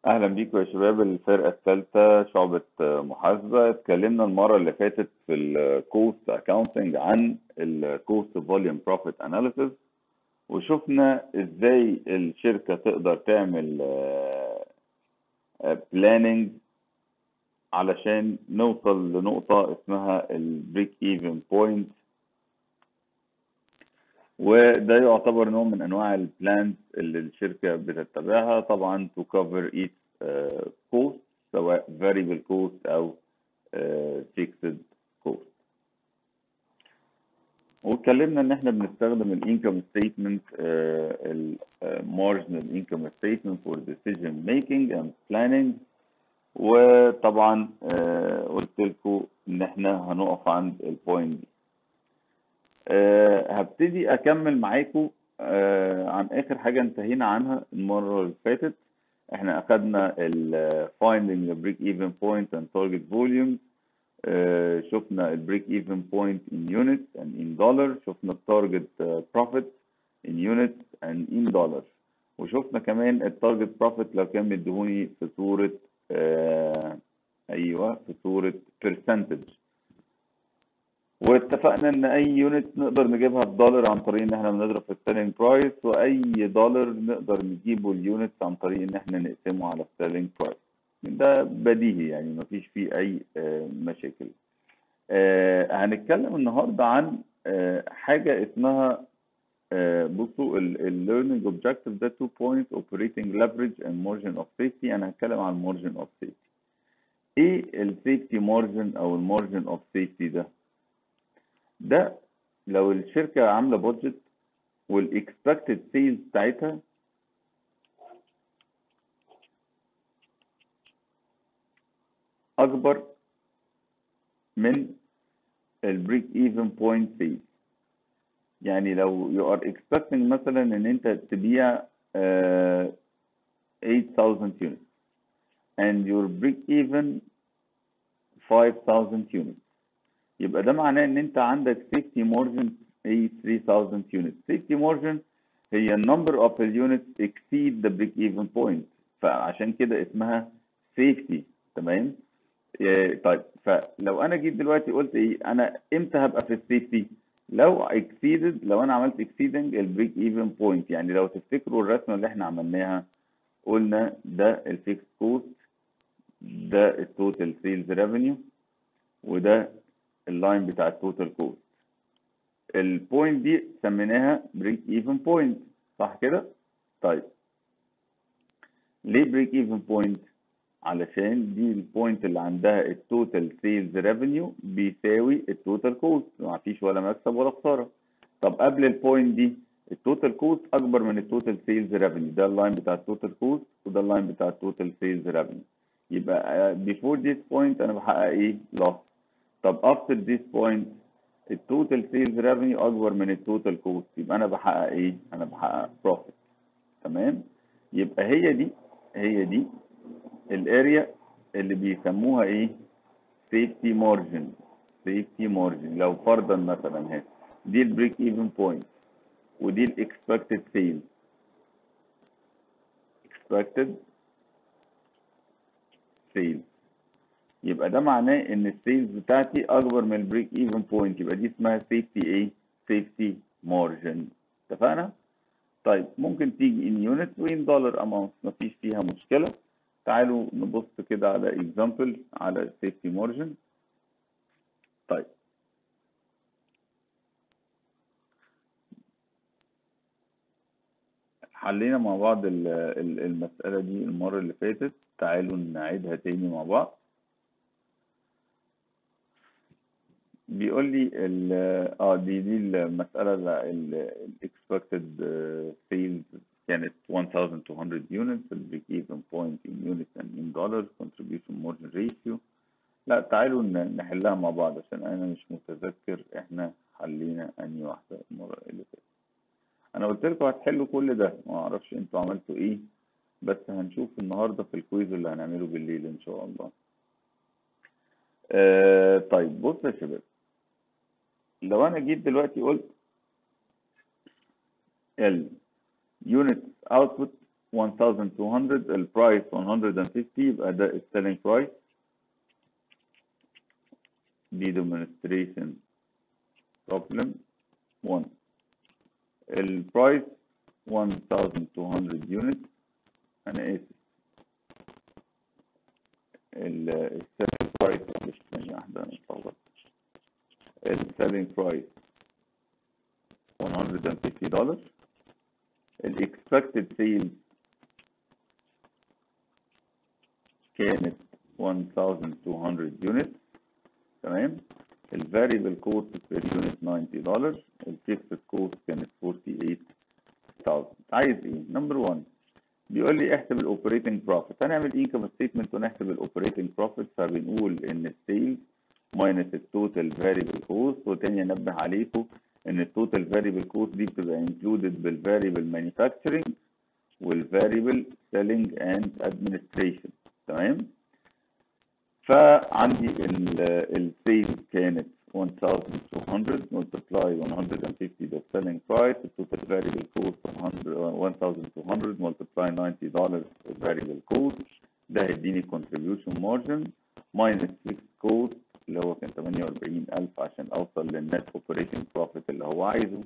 اهلا بيكم يا شباب الفرقه الثالثه شعبه محاسبه اتكلمنا المره اللي فاتت في الكوست اكاونتنج عن الكوست فوليوم بروفيت اناليسيس وشفنا ازاي الشركه تقدر تعمل بلاننج علشان نوصل لنقطه اسمها البريك ايفن بوينت وده يعتبر نوع من انواع البلانز اللي الشركه بتتبعها طبعا to cover each uh, cost سواء variable cost او uh, fixed cost واتكلمنا ان احنا بنستخدم الانكم ستيتمنت المارجنال انكم ستيتمنت فور decision making and planning وطبعا uh, قلت لكم ان احنا هنقف عند البوينت دي أه هبتدي اكمل معاكم أه عن اخر حاجه انتهينا عنها المره اللي فاتت احنا اخدنا ال finding the break even point and target volumes أه شفنا ال break even point in units and in dollar شفنا ال target profit in units and in dollar وشفنا كمان ال target profit لو كان مديهوني في صوره ايوه في صوره percentage واتفقنا ان اي يونت نقدر نجيبها بدولار عن طريق ان احنا بنضرب في السيلينج برايس واي دولار نقدر نجيبه اليونت عن طريق ان احنا نقسمه على السيلينج برايس ده بديهي يعني مفيش فيه اي مشاكل هنتكلم النهارده عن حاجه اسمها بصوا الليرنينج اوبجكتيف ده 2 بوينت اوبريتنج ليفرج اند مارجن اوف سيفتي انا هتكلم عن المارجن اوف سيفتي ايه السيفتي مارجن او المارجن اوف سيفتي ده ده لو الشركة عاملة بادجت والاكسبكتد سيلز بتاعتها أكبر من البريك ايفن بوينت سيلز يعني لو you are expecting مثلا ان انت تبيع uh, 8000 units and your break even 5000 units يبقى ده معناه ان انت عندك safety margin هي 3000 units safety margin هي number of the units exceed the break even point فعشان كده اسمها safety تمام طيب فلو انا جيت دلوقتي قلت ايه انا امتى هبقى في السيفتي لو exceeded لو انا عملت exceeding البريك ايفن بوينت يعني لو تفتكروا الرسمه اللي احنا عملناها قلنا ده الفيكس كوست ده التوتال سيلز ريفينيو وده اللاين بتاع التوتال كوست البوينت دي سميناها بريك ايفن بوينت صح كده طيب ليه بريك ايفن بوينت علشان دي البوينت اللي عندها التوتال سيلز ريفينيو بيساوي التوتال كوست ما فيش ولا مكسب ولا خساره طب قبل البوينت دي التوتال كوست اكبر من التوتال سيلز ريفينيو ده اللاين بتاع التوتال كوست وده اللاين بتاع التوتال سيلز ريفينيو يبقى بيفور ذيس بوينت انا بحقق ايه لوس طب after this point التوتال سيلز ريفينيو اكبر من التوتال كوست يبقى انا بحقق ايه انا بحقق بروفيت تمام يبقى هي دي هي دي الاريا اللي بيسموها ايه سيفتي مارجن سيفتي مارجن لو فرضا مثلا اهي دي البريك ايفن بوينت ودي الاكسبكتد سيلز expected sales يبقى ده معناه ان السيلز بتاعتي اكبر من البريك ايفن بوينت يبقى دي اسمها سيفتي ايه سيفتي مارجن اتفقنا طيب ممكن تيجي ان يونت وان دولار اماونت مفيش فيها مشكله تعالوا نبص كده على اكزامبل على سيفتي مارجن طيب حلينا مع بعض المسألة دي المرة اللي فاتت تعالوا نعيدها تاني مع بعض بيقول لي ال اه دي دي المسألة الاكسبكتد سيلز كانت 1200 units البريك ايفن بوينت in units and in dollars contribution margin ratio لا تعالوا نحلها مع بعض عشان انا مش متذكر احنا حلينا انهي واحدة المرة اللي فاتت انا قلت لكم هتحلوا كل ده ما اعرفش انتوا عملتوا ايه بس هنشوف النهارده في الكويز اللي هنعمله بالليل ان شاء الله آه طيب بص يا شباب لو انا جيت دلوقتي قلت ال unit output 1200 البرايس 150 يبقى ده السيلينج برايس دي demonstration problem 1 البرايس 1200 units انا اسف السيلينج برايس مش ثانية واحدة انا اتلخبطت السيلينج برايس 150 دولار الاكسبكتد سيلز كانت 1200 يونت تمام الفاريبل كوست بير يونت 90 دولار الفيكسد كوست كانت 48000 عايز ايه نمبر 1 بيقول لي احسب الاوبريتنج بروفيت هنعمل انكم ستيتمنت ونحسب الاوبريتنج بروفيت فبنقول ان السيلز ماينس التوتال فاريبل كوست وتاني انبه عليكم ان التوتال فاريبل كوست دي بتبقى انكلودد بالفاريبل مانيفاكتشرنج والفاريبل سيلينج اند ادمنستريشن تمام فعندي السيلز كانت 1200 multiply 150 the selling price the total variable cost 1200 multiply 90 dollars variable cost ده هيديني contribution margin minus fixed cost اللي هو كان 48000 عشان اوصل للنت اوبريتنج بروفيت اللي هو عايزه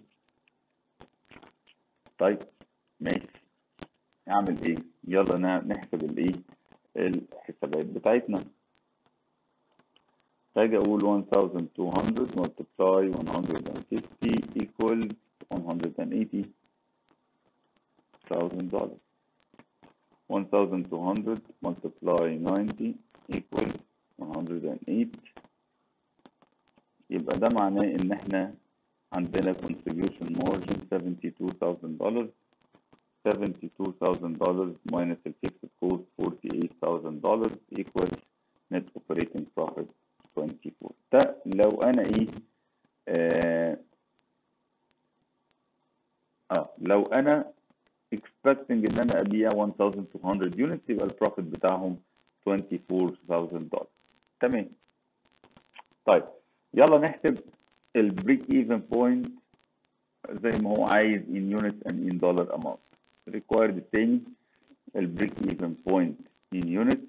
طيب ماشي نعمل ايه يلا نحسب الايه الحسابات بتاعتنا فاجي اقول 1200 multiply 150 equals 180 thousand dollars 1200 multiply 90 equals 108 يبقى ده معناه ان احنا عندنا contribution margin 72000 dollars 72000 dollars minus the fixed cost 48000 dollars equals net operating profit 24 ده لو انا ايه آه, اه لو انا expecting ان انا ابيع 1200 units يبقى البروفيت بتاعهم 24000 دولار تمام طيب يلا نحسب البريك ايفن بوينت زي ما هو عايز in units and in dollar amount required التاني البريك ايفن بوينت in units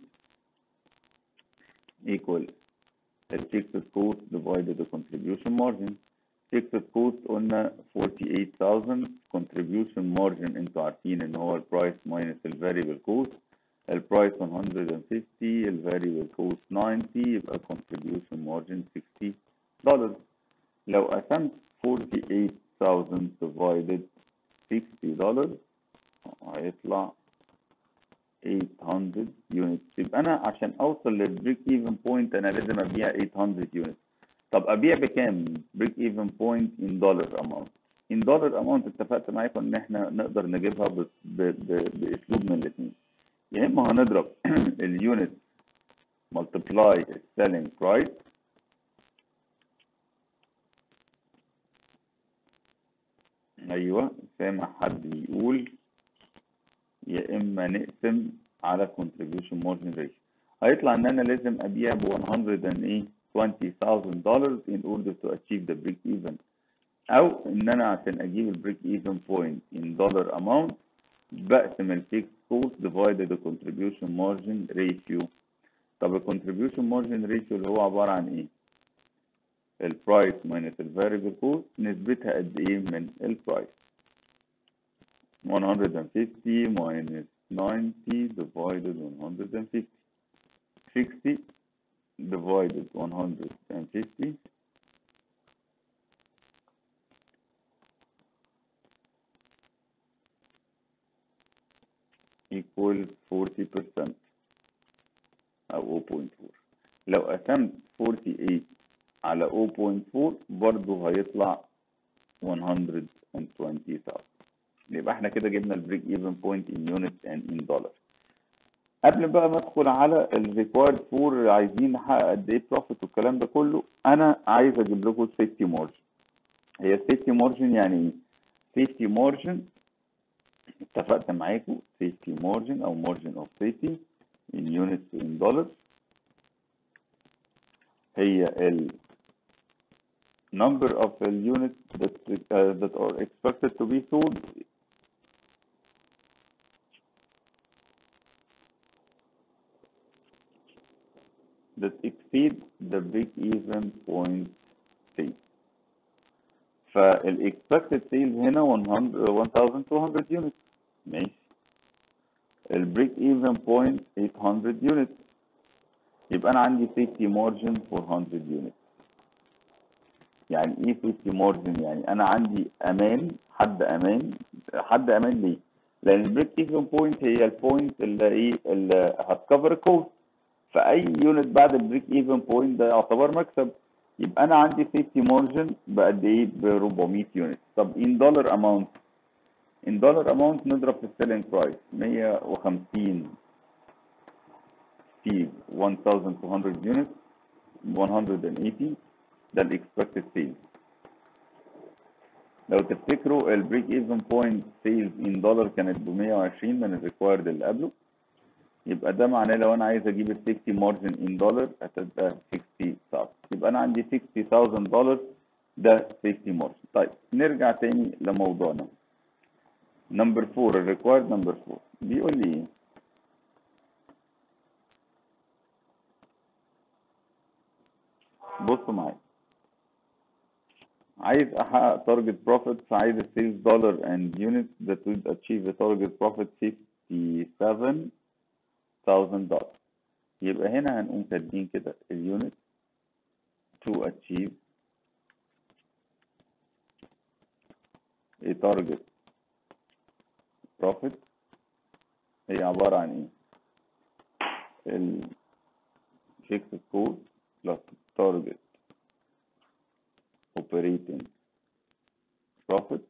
equal the fixed cost divided the contribution margin fixed cost قلنا 48000 contribution margin انتوا عارفين ان هو البرايس minus الفاريبل cost البرايس 150 الفاريبل كوست 90 يبقى contribution margin 60 دولار لو قسمت 48000 divided 60 دولار هيطلع 800 يونت يبقى انا عشان اوصل للبريك ايفن بوينت انا لازم ابيع 800 يونت طب ابيع بكام بريك ايفن بوينت ان دولار اماونت ان دولار اماونت اتفقت معاكم ان احنا نقدر نجيبها ب... ب... ب... باسلوب من الاثنين يا اما هنضرب اليونت ملتبلاي السيلينج برايس ايوه سامع حد بيقول يا اما نقسم على contribution margin ratio هيطلع ان انا لازم ابيع ب 120000 دولار in order to achieve the break even او ان انا عشان اجيب البريك ايفن بوينت in dollar amount بقسم الفيكس كوست divided the contribution margin ratio طب ال contribution margin ratio اللي هو عبارة عن ايه؟ البرايس minus الفاريبل كوست نسبتها قد ايه من البرايس 150 minus 90 divided 150 60 divided 150 equal 40% أو 0.4 لو قسمت 48 على 0.4 برضه هيطلع 120,000 يبقى احنا كده جبنا البريك ايفن بوينت ان يونت اند ان دولار قبل بقى ما ادخل على الريكوايرد فور عايزين نحقق قد ايه بروفيت والكلام ده كله انا عايز اجيب لكم السيفتي مارجن هي السيفتي مارجن يعني ايه؟ سيفتي مارجن اتفقت معاكم سيفتي مارجن او مارجن اوف سيفتي in units in dollars هي ال number of the units that uh, that are expected to be sold that exceed the break even point sales فالاكسبكتد سيلز هنا 100 1200 units ماشي البريك ايفن بوينت 800 units يبقى انا عندي safety margin 400 units يعني ايه safety margin يعني انا عندي امان حد امان حد امان ليه لان البريك ايفن بوينت هي البوينت اللي ايه اللي هتكفر كوست فاي يونت بعد البريك ايفن بوينت ده يعتبر مكسب يبقى انا عندي سيفتي مارجن بقد ايه ب 400 يونت طب ان دولار اماونت ان دولار اماونت نضرب في السيلينج برايس 150 في 1200 يونت 180 ده الاكسبكتد سيلز لو تفتكروا البريك ايفن بوينت سيلز ان دولار كانت ب 120 من الريكوايرد اللي قبله يبقى ده معناه لو انا عايز اجيب السيفتي مارجن ان دولار هتبقى 60000 يبقى انا عندي 60000 دولار ده سيفتي مارجن طيب نرجع تاني لموضوعنا نمبر 4 الريكوايرد نمبر 4 بيقول لي ايه بصوا معايا عايز احقق تارجت بروفيت فعايز السيلز دولار اند يونت that would achieve a target profit 57000 دولار يبقى هنا هنقوم كاتبين كده اليونت to achieve a target profit هي عبارة عن ايه ال fixed cost plus target operating profit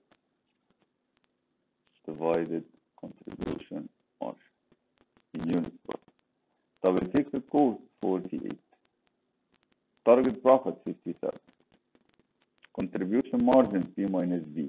divided contribution margin in unit profit طب ال fixed cost 48 target profit 57 contribution margin P minus B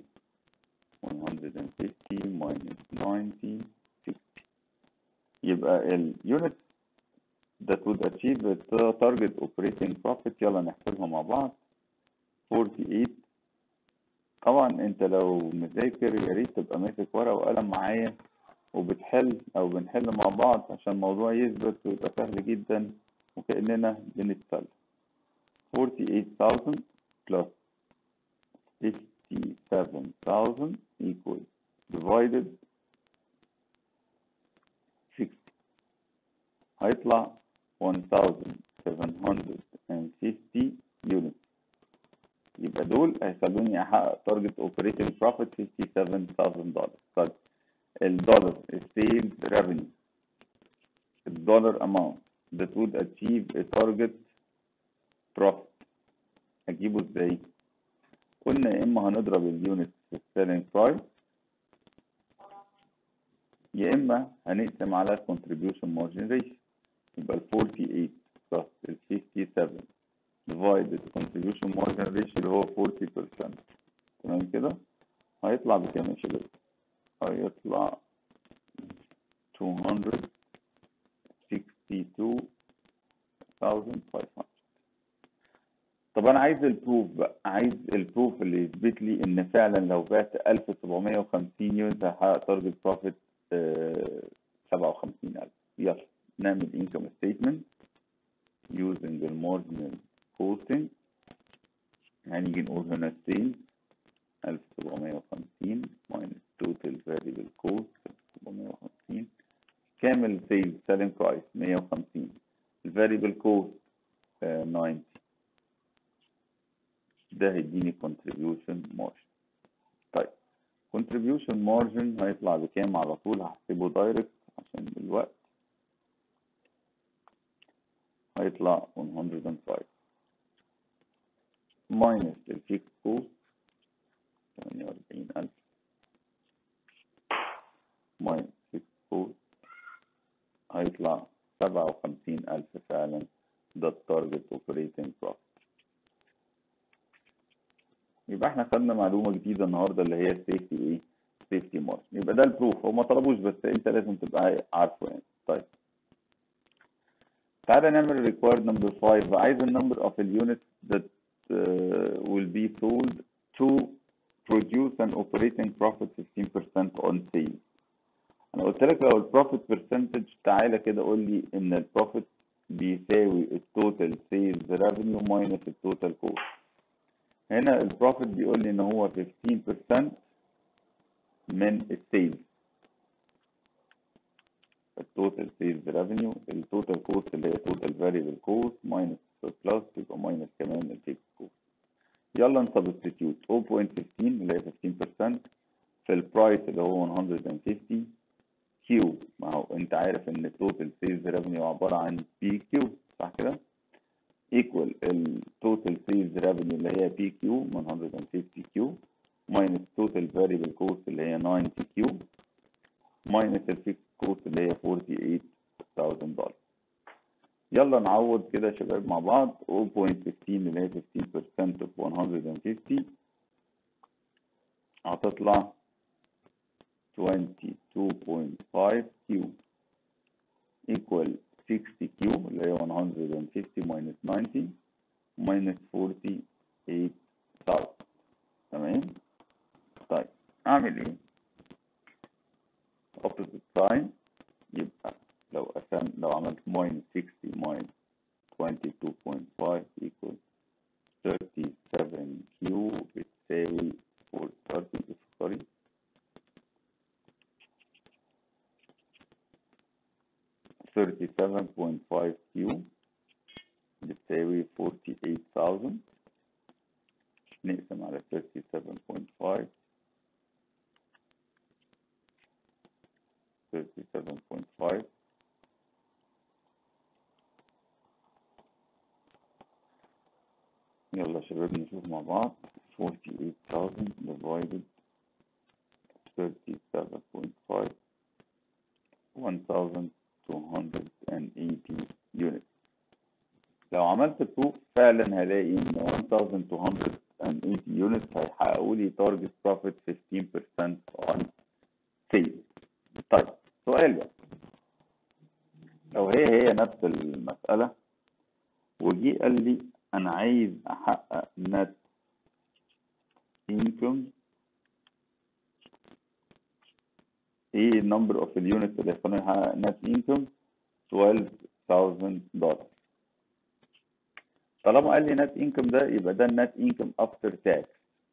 150 minus 90 60 يبقى ال unit that would achieve the target operating profit يلا نحسبها مع بعض 48 طبعا انت لو مذاكر يا ريت تبقى ماسك ورقه وقلم معايا وبتحل او بنحل مع بعض عشان الموضوع يثبت ويبقى سهل جدا وكاننا بنتسلى 48000 plus 57000 equals divided 60 هيطلع 1750 units يبقى دول هيخلوني احقق تارجت اوبريتنج بروفيت 57000 دولار طيب الدولار السيلز ريفينيو الدولار اماونت that would achieve a target profit هجيبه ازاي قلنا يا اما هنضرب اليونت في السيلينج برايس يا اما هنقسم على contribution margin ratio يبقى ال 48 plus ال 57 divided contribution margin ratio اللي هو 40% تمام كده هيطلع بكام يا شباب هيطلع 262500 طب انا عايز البروف بقى عايز البروف اللي يثبت لي ان فعلا لو بعت 1750 يونت هحقق تارجت بروفيت 57000 يلا نعمل income statement using the marginal costing هنيجي نقول هنا sales 1750 minus total variable cost 1750 كامل sales selling price 150 variable cost uh, 90 ده هيديني contribution margin طيب contribution margin هيطلع بكام على طول هحسبه دايركت عشان الوقت هيطلع 105 minus الفيكس كوست 48000 minus فيكس كوست هيطلع 57000 فعلا ده التارجت اوبريتنج بروفيت يبقى احنا خدنا معلومه جديده النهارده اللي هي السيفتي ايه سيفتي مارجن يبقى ده البروف هو ما طلبوش بس انت لازم تبقى عارفه يعني طيب تعالى نعمل required number 5 عايز النمبر of the units that uh, will be sold to produce an operating profit 15% on sales انا قلت لك لو البروفيت percentage تعالى كده قول لي ان البروفيت بيساوي التوتال سيلز ريفينيو ماينس التوتال كوست هنا البروفيت بيقول لي ان هو 15% من السيلز التوتال سيلز ريفينيو التوتال كوست اللي هي توتال فاريبل كوست ماينس بلس يبقى ماينس كمان الفيكس كوست يلا نسبستيتيوت 0.15 اللي هي 15% في البرايس اللي هو 150 كيو ما هو انت عارف ان التوتال سيلز ريفينيو عباره عن بي كيو صح كده ايكوال التوتال سيلز ريفينيو اللي هي بي كيو 150 كيو ماينس توتال فاريبل كوست اللي هي 90 كيو ماينس الفيكس كوست اللي هي 48000 دولار يلا نعوض كده يا شباب مع بعض 0.15 اللي هي 15% of 150 هتطلع 22.5 كيو equal 60 كيو اللي هي 150 minus 90 minus 48,000 تمام طيب اعمل ايه opposite sign يبقى لو قسم لو عملت minus 60 minus 22.5 equal 37 كيو بتساوي 30 سوري thirty seven point five Q بتساوي forty eight thousand نقسم على thirty seven point five thirty seven point five يلا يا شباب نشوف مع بعض forty eight thousand divided thirty seven point five one thousand 280 units لو عملت بروف فعلا هلاقي ان 1280 units هيحققوا لي تارجت بروفيت 15% on sales طيب سؤال بقى لو هي هي نفس المسألة وجي قال لي انا عايز احقق نت income ايه النمبر اوف اليونتس اللي هيخلوني احقق نت انكم 12000 دولار طالما قال لي نت انكم ده يبقى ده النت انكم افتر تاكس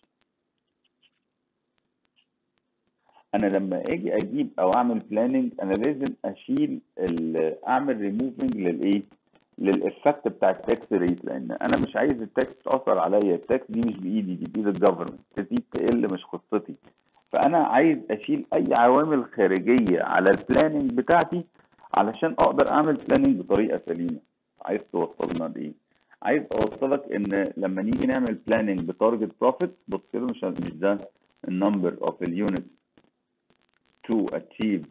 انا لما اجي اجيب او اعمل بلاننج انا لازم اشيل اعمل ريموفنج للايه للافكت بتاع التاكس ريت لان انا مش عايز التاكس تاثر عليا التاكس دي مش بايدي دي بايد الجفرمنت تزيد تقل مش خطتي فانا عايز اشيل اي عوامل خارجيه على البلاننج بتاعتي علشان اقدر اعمل بلاننج بطريقه سليمه عايز توصلنا لايه عايز اوصلك ان لما نيجي نعمل بلاننج بتارجت بروفيت بص كده مش مش ده النمبر اوف اليونت to achieve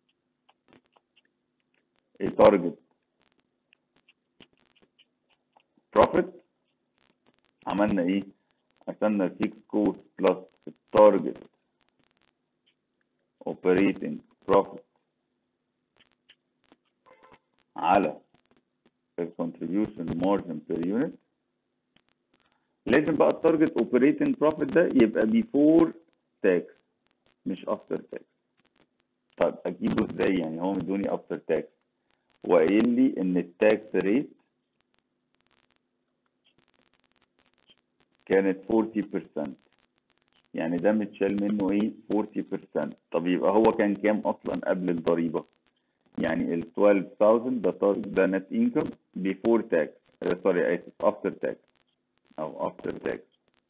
a target profit عملنا ايه قسمنا الفيكس كوست بلس التارجت operating profit على ال contribution margin per unit لازم بقى التارجت operating profit ده يبقى before tax مش after tax طيب اجيبه ازاي يعني هو مدوني after tax وقايل لي ان التاكس ريت كانت 40% يعني ده متشال منه ايه 40% طب يبقى هو كان كام اصلا قبل الضريبه يعني ال 12000 ده ده نت انكم بيفور تاكس سوري اسف افتر تاكس او افتر تاكس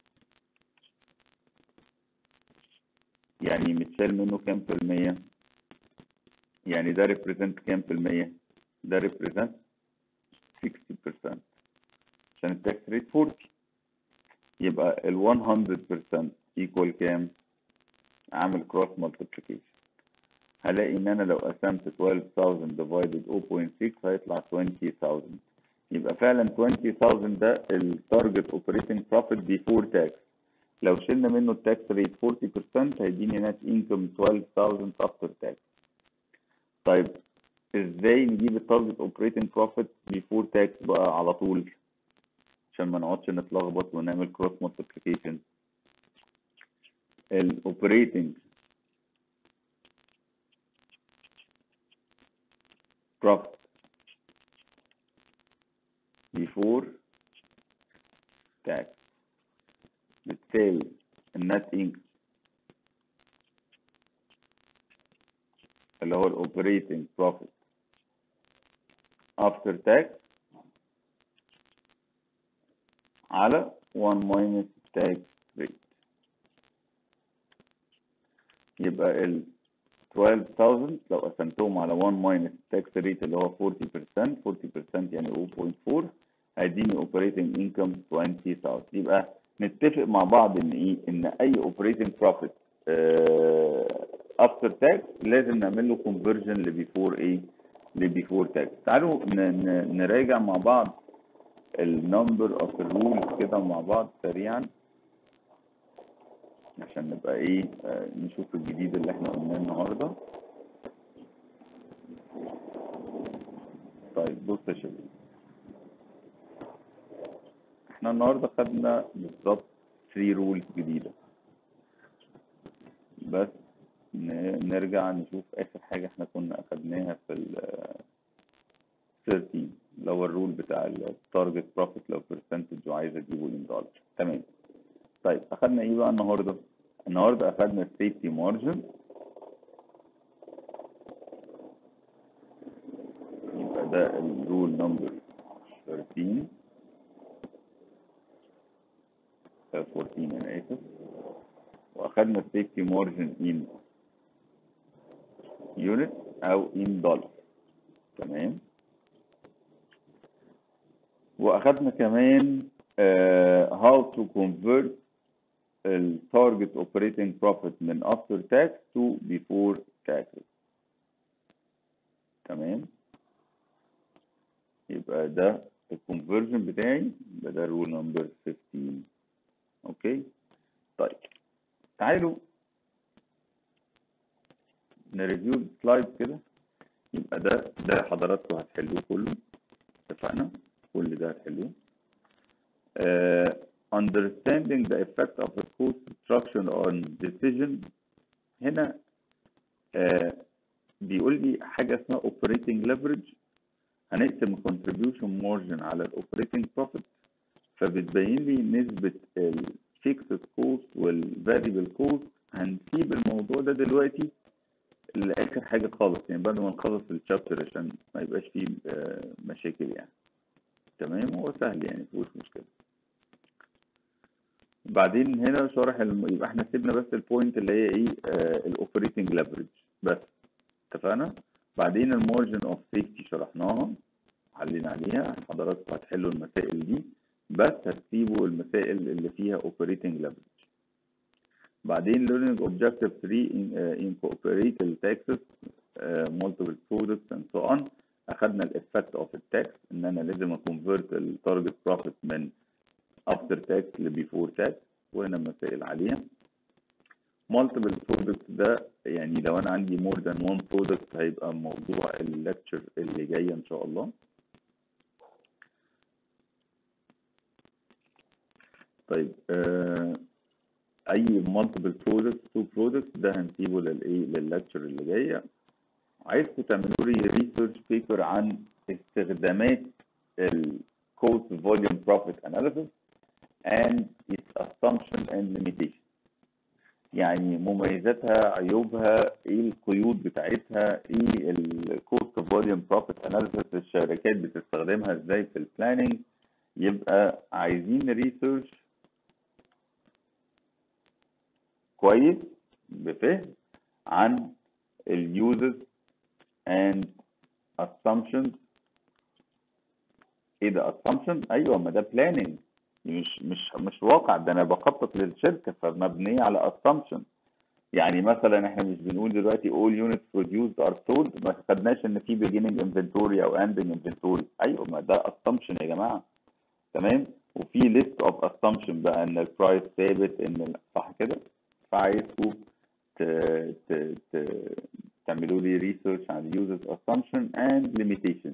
يعني متشال منه كام في المية يعني ده ريبريزنت كام في المية ده ريبريزنت 60% عشان التاكس ريت 40 يبقى ال 100% equal كام اعمل كروس مالتيبليكيشن هلاقي ان انا لو قسمت 12000 divided 0.6 هيطلع 20000 يبقى فعلا 20000 ده التارجت اوبريتنج بروفيت بيفور تاكس لو شلنا منه التاكس ريت 40% هيديني نت انكم 12000 افتر تاكس طيب ازاي نجيب التارجت اوبريتنج بروفيت بيفور تاكس بقى على طول عشان ما نقعدش نتلخبط ونعمل كروس مالتيبليكيشن الاوبريتنج profit before tax بتساوي النت انكم اللي هو الاوبريتنج بروفيت after tax على 1 minus tax rate يبقى ال 12000 لو قسمتهم على 1 minus tax rate اللي هو 40% 40% يعني 0.4 هيديني operating income 20000 يبقى نتفق مع بعض ان ايه ان اي operating profit افتر تاكس لازم نعمل له conversion لبيفور ايه لبيفور تاكس تعالوا نراجع مع بعض النمبر اوف الرولز كده مع بعض سريعا عشان نبقى ايه آه نشوف الجديد اللي احنا قلناه النهارده طيب بص يا شباب احنا النهارده خدنا بالظبط 3 رولز جديده بس نرجع نشوف اخر حاجه احنا كنا اخدناها في ال 13 اللي هو الرول بتاع التارجت بروفيت لو برسنتج وعايز اجيبه ان دولار تمام طيب اخدنا ايه بقى النهارده النهارده اخدنا السيفتي مارجن يبقى ده الرول نمبر 13 14 انا اسف واخدنا السيفتي مارجن ان يونت او ان دولار تمام واخدنا كمان uh, how to convert ال target operating profit من after tax to before taxes تمام يبقى ده الكونفرجن بتاعي يبقى ده رول نمبر 15 اوكي طيب تعالوا نريفيو السلايد كده يبقى ده ده حضراتكم هتحلوه كله اتفقنا كل ده هتحلوه uh, understanding the effect of the cost structure on decision هنا uh, بيقول لي حاجة اسمها operating leverage هنقسم contribution margin على ال operating profit فبتبين لي نسبة ال fixed cost وال variable cost هنسيب الموضوع ده دلوقتي لآخر حاجة خالص يعني بعد ما نخلص الشابتر عشان ما يبقاش فيه uh, مشاكل يعني تمام هو سهل يعني مفيهوش مشكلة بعدين هنا شرح الم... يبقى احنا سيبنا بس البوينت اللي هي ايه آه الاوبريتنج ليفرج بس اتفقنا بعدين المارجن اوف سيفتي شرحناها حلينا عليها حضراتكم هتحلوا المسائل دي بس هتسيبوا المسائل اللي فيها اوبريتنج ليفرج بعدين learning objective 3 in, uh, incorporate taxes uh, multiple products and so on اخدنا الافكت اوف التاكس ان انا لازم اكونفرت التارجت بروفيت من افتر تاكس لبيفور تاكس وهنا مسائل عليها مالتيبل برودكت ده يعني لو انا عندي مور ذان وان برودكت هيبقى موضوع الليكتشر اللي جايه ان شاء الله طيب آه اي مالتيبل برودكت تو برودكت ده هنسيبه للايه للليكتشر اللي جايه عايزكم تعملوا لي ريسيرش بيبر عن استخدامات الكوست فوليوم بروفيت اناليسيس and its assumption and limitation يعني مميزاتها عيوبها ايه القيود بتاعتها ايه الكوست فوليوم بروفيت اناليسيس الشركات بتستخدمها ازاي في البلاننج يبقى عايزين ريسيرش كويس بفهم عن اليوزز and assumptions ايه ده assumption ايوه ما ده planning مش مش مش واقع ده انا بخطط للشركه فمبنيه على assumption يعني مثلا احنا مش بنقول دلوقتي all units produced are sold ما خدناش ان في beginning inventory او ending inventory ايوه ما ده assumption يا جماعه تمام وفي list of assumption بقى ان البرايس ثابت ان صح كده فعايزكم ت... ت... ت... تعملوا لي ريسيرش عن users assumption and limitation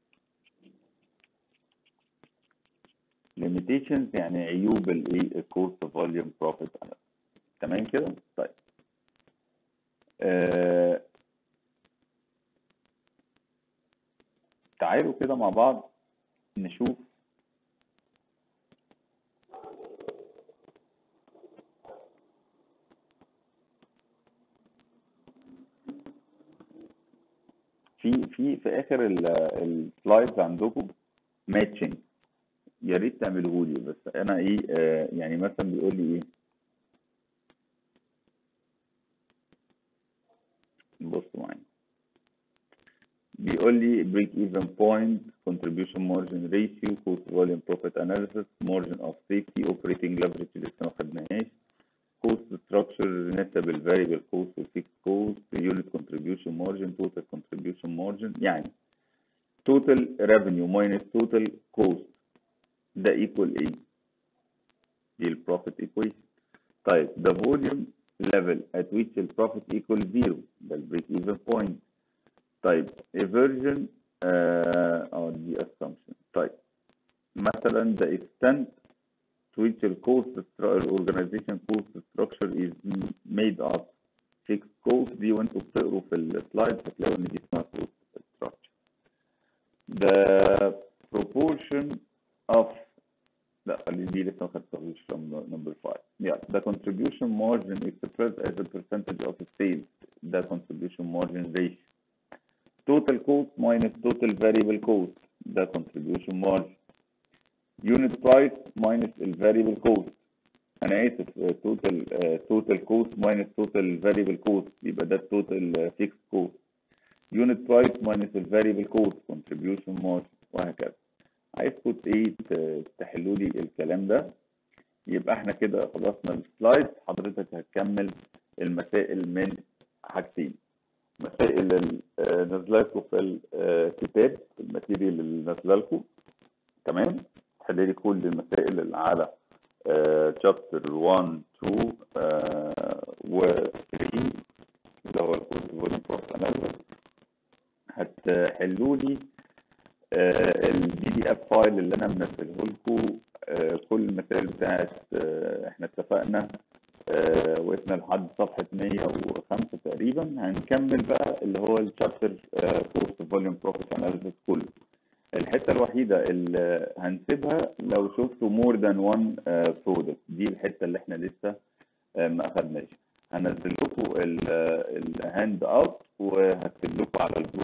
limitations يعني عيوب الايه الكوست فوليوم بروفيت تمام كده طيب آه... تعالوا كده مع بعض نشوف في في في اخر السلايدز عندكم ماتشنج يا ريت تعملوه لي بس انا ايه آه يعني مثلا بيقول لي ايه بصوا معايا بيقول لي break even point contribution margin ratio cost volume profit analysis margin of safety operating leverage اللي لسه ما خدناهاش cost structure rentable variable cost fixed cost unit contribution margin total contribution margin يعني total revenue minus total cost ده equal ايه؟ دي البروفيت equation طيب the volume level at which the profit equal zero ده البريك even point طيب eversion اه آه، دي assumption طيب مثلا the extent to which the cost stru- organization cost structure is made of fixed cost دي وانتوا بتقروا في السلايد هتلاقوا ان دي اسمها cost structure the proportion of لا خلي دي لسه ما خدتهاش from number 5 yeah the contribution margin expressed as a percentage of sales the contribution margin ratio total cost minus total variable cost the contribution margin unit price minus ال variable cost انا اسف uh, total uh, total cost minus total variable cost يبقى ده total uh, fixed cost unit price minus ال variable cost contribution margin وهكذا عايزكم ايه ت- تحلوا لي الكلام ده يبقى احنا كده خلصنا السلايد حضرتك هتكمل المسائل من حاجتين مسائل ال- آه، نازله لكم في الكتاب الماتيريال اللي نازله لكم تمام تحل لي كل المسائل اللي على شابتر 1 2 و 3 اللي هو الفوليوم بروف اناليسيس هتحلوا لي البي دي اف فايل اللي انا منزله لكم كل المسائل بتاعت آه، احنا اتفقنا آه، وقفنا لحد صفحة 105 تقريبا هنكمل بقى اللي هو الشابتر كوست فوليوم بروفيت اناليسيس كله الحتة الوحيدة اللي هنسيبها لو شفتوا مور ذان وان برودكت دي الحتة اللي احنا لسه آه، ما اخدناش هنزل لكم الهاند اوت وهكتب لكم على البورد